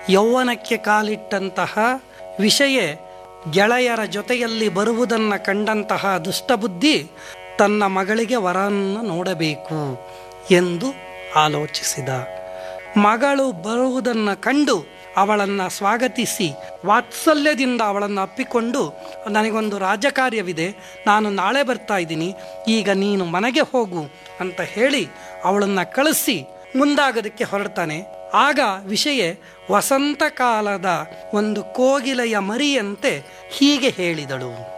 ಯೌವನಕ್ಕೆ ಕಾಲಿಟ್ಟಂತಹ ವಿಷಯ ಗೆಳೆಯರ ಜೊತೆಯಲ್ಲಿ ಬರುವುದನ್ನು ಕಂಡಂತಹ ದುಷ್ಟಬುದ್ಧಿ ತನ್ನ ಮಗಳಿಗೆ ವರನ್ನು ನೋಡಬೇಕು ಎಂದು ಆಲೋಚಿಸಿದ ಮಗಳು ಬರುವುದನ್ನು ಕಂಡು ಅವಳನ್ನು ಸ್ವಾಗತಿಸಿ ವಾತ್ಸಲ್ಯದಿಂದ ಅವಳನ್ನು ಅಪ್ಪಿಕೊಂಡು ನನಗೊಂದು ರಾಜಕಾರ್ಯವಿದೆ ನಾನು ನಾಳೆ ಬರ್ತಾ ಇದ್ದೀನಿ ಈಗ ನೀನು ಮನೆಗೆ ಹೋಗು ಅಂತ ಹೇಳಿ ಅವಳನ್ನು ಕಳಿಸಿ ಮುಂದಾಗೋದಕ್ಕೆ ಹೊರಡ್ತಾನೆ ಆಗ ವಿಷಯ ವಸಂತ ಕಾಲದ ಒಂದು ಕೋಗಿಲೆಯ ಮರಿಯಂತೆ ಹೀಗೆ ಹೇಳಿದಳು